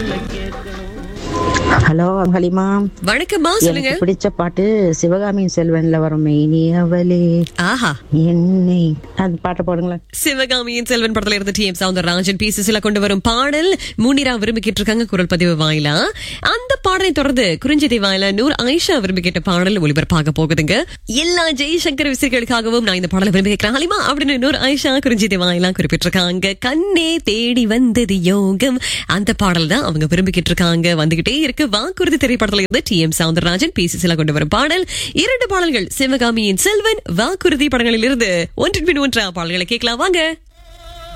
hello Halima வணக்கம்மா சொல்லுங்க எனக்கு பிடிச்ச பாட்டு சிவகாமியின் செல்வன்ல வரும் மெய்னியவளே ஆஹா என்னை அந்த பாட்டை போடுங்களேன் சிவகாமியின் செல்வன் படத்துல இருந்து T M Soundararajan P Susheela கொண்டு வரும் பாடல் முனிரா விரும்பி கேட்டிருக்காங்க குரல் பதிவு வாயிலா அந்த பாடலை தொடர்ந்து குறிஞ்சிதை வாயிலா நூர் ஆயிஷா விரும்பி கேட்ட பாடல் ஒளிபரப்பாக போகுதுங்க எல்லா ஜெய்சங்கர் விசிறிகளுக்காகவும் நான் இந்த பாடலை விரும்பி கேட்கிறேன் ஹலிமா அப்படின்னு நூர் ஆயிஷா குறிஞ்சிதை வாயிலா குறிப்பிட்டிருக்காங்க கண்ணே தேடி வந்தது யோகம் அந்த பாடல் தான் அவங்க விரும்பி கேட்டிருக்காங்க வந்துகிட்டே இருக்கு வாக்குறுதி திரைப்படத்துல இருந்து T M Soundararajan P Susheela கொண்டு வரும் பாடல் இரண்டு பாடல்கள் சிவகாமியின் செல்வன் வாக்குறுதி படங்களில் இருந்து ஒன்றின் பின் ஒன்றா பாடல்களை கேட்கலாம் வாங்க